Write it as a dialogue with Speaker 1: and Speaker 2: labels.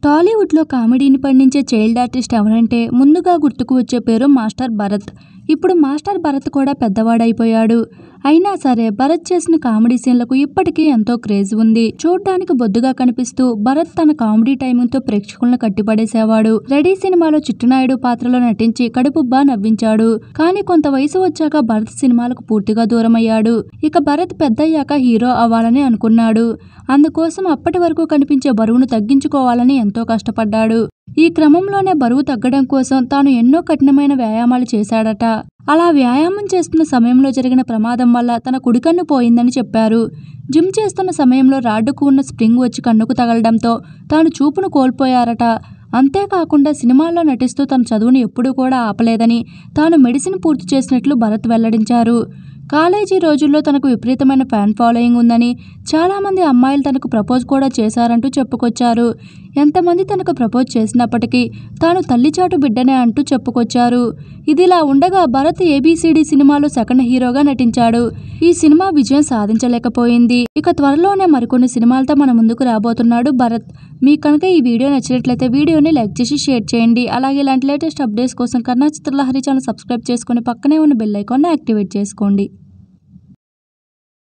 Speaker 1: టాలీవుడ్లో కామెడీని పండించే child artist ఎవరంటే ముందుగా గుర్తుకు వచ్చే పేరు మాస్టర్ భరత్ ఇప్పుడు మాస్టర్ భరత్ కూడా పెద్దవాడైపోయాడు అయినా సరే భరత్ చేసిన కామెడీ సీన్లకు ఇప్పటికీ ఎంతో క్రేజ్ ఉంది చూడ్డానికి బొద్దుగా కనిపిస్తూ భరత్ తన కామెడీ టైమింగ్తో ప్రేక్షకులను కట్టిపడేసేవాడు రెడీ సినిమాలో చిట్టునాయుడు పాత్రలో నటించి కడుపుబ్బా నవ్వించాడు కానీ కొంత వయసు వచ్చాక భరత్ సినిమాలకు పూర్తిగా దూరమయ్యాడు ఇక భరత్ పెద్దయ్యాక హీరో అవ్వాలని అనుకున్నాడు అందుకోసం అప్పటి వరకు కనిపించే బరువును తగ్గించుకోవాలని ఎంతో కష్టపడ్డాడు ఈ క్రమంలోనే బరువు తగ్గడం కోసం తాను ఎన్నో కఠినమైన వ్యాయామాలు చేశాడట అలా వ్యాయామం చేస్తున్న సమయంలో జరిగిన ప్రమాదం వల్ల తన కుడి కన్ను పోయిందని చెప్పారు జిమ్ చేస్తున్న సమయంలో రాడ్డుకు ఉన్న స్ప్రింగ్ వచ్చి కన్నుకు తగలడంతో తాను చూపును కోల్పోయారట అంతేకాకుండా సినిమాల్లో నటిస్తూ తన చదువును ఎప్పుడూ కూడా ఆపలేదని తాను మెడిసిన్ పూర్తి చేసినట్లు భరత్ వెల్లడించారు కాలేజీ రోజుల్లో తనకు విపరీతమైన ఫ్యాన్ ఫాలోయింగ్ ఉందని చాలామంది అమ్మాయిలు తనకు ప్రపోజ్ కూడా చేశారంటూ చెప్పుకొచ్చారు ఎంతమంది తనకు ప్రపోజ్ చేసినప్పటికీ తాను తల్లిచాటు బిడ్డనే అంటూ చెప్పుకొచ్చారు ఇదిలా ఉండగా భరత్ ఏబిసిడి సినిమాలో సెకండ్ హీరోగా నటించాడు ఈ సినిమా విజయం సాధించలేకపోయింది ఇక త్వరలోనే మరికొన్ని సినిమాలతో మన ముందుకు రాబోతున్నాడు భరత్ మీకు కనుక ఈ వీడియో నచ్చినట్లయితే వీడియోని లైక్ చేసి షేర్ చేయండి అలాగే ఇలాంటి లేటెస్ట్ అప్డేట్స్ కోసం కన్నా చిత్రలహరి ఛానల్ సబ్స్క్రైబ్ చేసుకొని పక్కనే ఉన్న బెల్ ఐకాన్ని యాక్టివేట్ చేసుకోండి